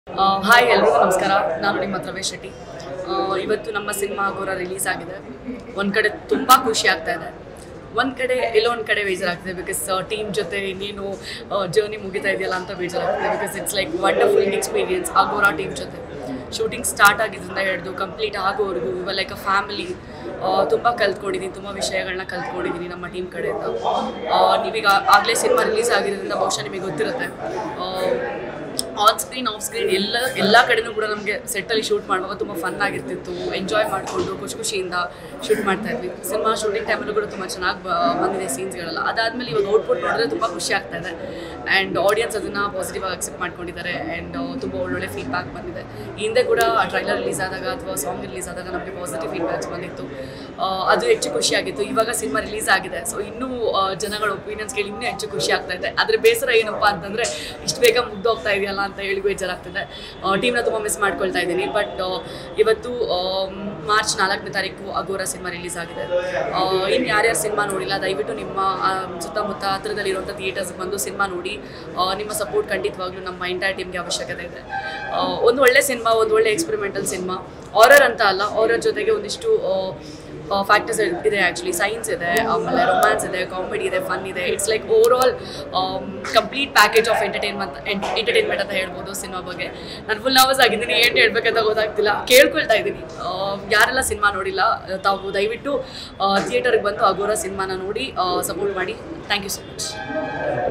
hi ಎಲ್ರಿಗೂ ನಮಸ್ಕಾರ ನಾನು ನಿಮ್ಮ ಪ್ರವೇಶ್ ಶೆಟ್ಟಿ ಆ, ಇವತ್ತು ನಮ್ಮ ಸಿನಿಮಾ ಗೋರ ರಿಲೀಸ್ ಆಗಿದೆ ಒಂದು ಕಡೆ ತುಂಬ ಖುಷಿ ಆಗ್ತಾ ಇದೆ ಒಂದು ಕಡೆ ಎಲ್ಲೋ ಒಂದು ಕಡೆ ಬೇಜಾರಾಗ್ತಿದೆ ಬಿಕಾಸ್ ಟೀಮ್ ಜೊತೆ ಇನ್ನೇನು ಜರ್ನಿ ಮುಗಿತಾ ಇದೆಯಲ್ಲ ಅಂತ ಬೇಜಾರಾಗ್ತಿದೆ because it's like wonderful experience ಆ ಗೋರ ಟೀಮ್ ಜೊತೆ ಶೂಟಿಂಗ್ ಸ್ಟಾರ್ಟ್ ಆಗಿದ್ದರಿಂದ ಹಿಡಿದು ಕಂಪ್ಲೀಟ್ ಆಗೋವರೆಗೂ ಇವ ಲೈಕ್ ಅ ಫ್ಯಾಮಿಲಿ ತುಂಬ ಕಲ್ತ್ಕೊಂಡಿದ್ದೀನಿ ತುಂಬ ವಿಷಯಗಳನ್ನ ಕಲ್ತ್ಕೊಂಡಿದ್ದೀನಿ ನಮ್ಮ ಟೀಮ್ ಕಡೆಯಿಂದ ಆ, ನೀವೀಗ ಆಗಲೇ ಸಿನಿಮಾ ರಿಲೀಸ್ ಆಗಿರೋದ್ರಿಂದ ಬಹುಶಃ ನಿಮಗೆ ಗೊತ್ತಿರುತ್ತೆ ಆನ್ ಸ್ಕ್ರೀನ್ ಆಫ್ ಸ್ಕ್ರೀನ್ ಎಲ್ಲ ಎಲ್ಲ ಕಡೆನೂ ಕೂಡ ನಮಗೆ ಸೆಟ್ಟಲ್ಲಿ ಶೂಟ್ ಮಾಡುವಾಗ ತುಂಬ ಫನ್ ಆಗಿರ್ತಿತ್ತು ಎಂಜಾಯ್ ಮಾಡಿಕೊಂಡು ಖುಷಿ ಖುಷಿಯಿಂದ ಶೂಟ್ ಮಾಡ್ತಾ ಇದ್ವಿ ಸಿನಿಮಾ ಶೂಟಿಂಗ್ ಟೈಮಲ್ಲೂ ಕೂಡ ತುಂಬ ಚೆನ್ನಾಗಿ ಬಂದಿದೆ ಸೀನ್ಸ್ಗಳೆಲ್ಲ ಅದಾದಮೇಲೆ ಇವಾಗ ಔಟ್ಪುಟ್ ನೋಡಿದ್ರೆ ತುಂಬ ಖುಷಿ ಆಗ್ತಾ ಇದೆ ಆ್ಯಂಡ್ ಆಡಿಯನ್ಸ್ ಅದನ್ನು ಪಾಸಿಟಿವ್ ಆಗಿ ಅಕ್ಸೆಪ್ಟ್ ಮಾಡ್ಕೊಂಡಿದ್ದಾರೆ ಆ್ಯಂಡ್ ತುಂಬ ಒಳ್ಳೊಳ್ಳೆ ಫೀಡ್ಬ್ಯಾಕ್ ಬಂದಿದೆ ಈ ಹಿಂದೆ ಕೂಡ ಟ್ರೈಲರ್ ರಿಲೀಸ್ ಆದಾಗ ಅಥವಾ ಸಾಂಗ್ ರಿಲೀಸ್ ಆದಾಗ ನಮಗೆ ಪಾಸಿಟಿವ್ ಫೀಡ್ಬ್ಯಾಕ್ಸ್ ಬಂದಿತ್ತು ಆ, ಅದು ಹೆಚ್ಚು ಖುಷಿ ಆಗಿತ್ತು ಇವಾಗ ಸಿನಿಮಾ ರಿಲೀಸ್ ಆಗಿದೆ ಸೊ ಇನ್ನೂ ಆ, ಜನಗಳ ಒಪಿನಿಯನ್ಸ್ ಕೇಳಿ ಇನ್ನೂ ಹೆಚ್ಚು ಖುಷಿ ಆಗ್ತಾ ಇದೆ ಆದರೆ ಬೇಸರ ಏನಪ್ಪ ಅಂತಂದರೆ ಇಷ್ಟು ಬೇಗ ಮುಗ್ದೋಗ್ತಾ ಇದೆಯಲ್ಲ ಅಂತ ಹೇಳಿ ಬೇಜಾರಾಗ್ತಿದೆ ಟೀಮ್ನ ತುಂಬ ಮಿಸ್ ಮಾಡ್ಕೊಳ್ತಾ ಇದ್ದೀನಿ ಬಟ್ ಇವತ್ತು ಮಾರ್ಚ್ ನಾಲ್ಕನೇ ತಾರೀಕು ಅಗೋರ ಸಿನಿಮಾ ರಿಲೀಸ್ ಆಗಿದೆ ಇನ್ನು ಯಾರ್ಯಾರು ಸಿನಿಮಾ ನೋಡಿಲ್ಲ ದಯವಿಟ್ಟು ನಿಮ್ಮ ಆ, ಸುತ್ತಮುತ್ತ ಹತ್ರದಲ್ಲಿರುವಂಥ ಥಿಯೇಟರ್ಸ್ಗೆ ಬಂದು ಸಿನಿಮಾ ನೋಡಿ ಆ, ನಿಮ್ಮ ಸಪೋರ್ಟ್ ಖಂಡಿತವಾಗ್ಲೂ ನಮ್ಮ ಎಂಟೈರ್ ಟೀಮ್ಗೆ ಅವಶ್ಯಕತೆ ಇದೆ ಆ, ಒಂದು ಒಳ್ಳೆ ಸಿನಿಮಾ ಒಂದು ಒಳ್ಳೆ ಎಕ್ಸ್ಪೆರಿಮೆಂಟಲ್ ಸಿನಿಮಾ ಆರರ್ ಅಂತ ಅಲ್ಲ ಆರರ್ ಜೊತೆಗೆ ಒಂದಿಷ್ಟು ಫ್ಯಾಕ್ಟರ್ಸ್ ಇದೆ ಆ್ಯಕ್ಚುಲಿ ಸೈನ್ಸ್ ಇದೆ ಆಮೇಲೆ ರೊಮ್ಯಾನ್ಸ್ ಇದೆ ಕಾಮಿಡಿ ಇದೆ ಫನ್ ಇದೆ it's like over all complete package of entertainment entertainment ಅಂತ ಹೇಳ್ಬೋದು ಸಿನಿಮಾ ಬಗ್ಗೆ ನಾನು ಫುಲ್ ನರ್ವಸ್ ಆಗಿದ್ದೀನಿ ಏನು ಹೇಳ್ಬೇಕಂತ ಗೊತ್ತಾಗ್ತಿಲ್ಲ ಕೇಳ್ಕೊಳ್ತಾ ಇದ್ದೀನಿ ಆ, ಯಾರೆಲ್ಲ ಸಿನಿಮಾ ನೋಡಿಲ್ಲ ತಾವು ದಯವಿಟ್ಟು ಥಿಯೇಟರ್ಗೆ ಬಂದು ಅಗೋರ ಸಿನಿಮಾನ ನೋಡಿ ಸಪೋರ್ಟ್ ಮಾಡಿ ಥ್ಯಾಂಕ್ ಯು ಸೊ ಮಚ್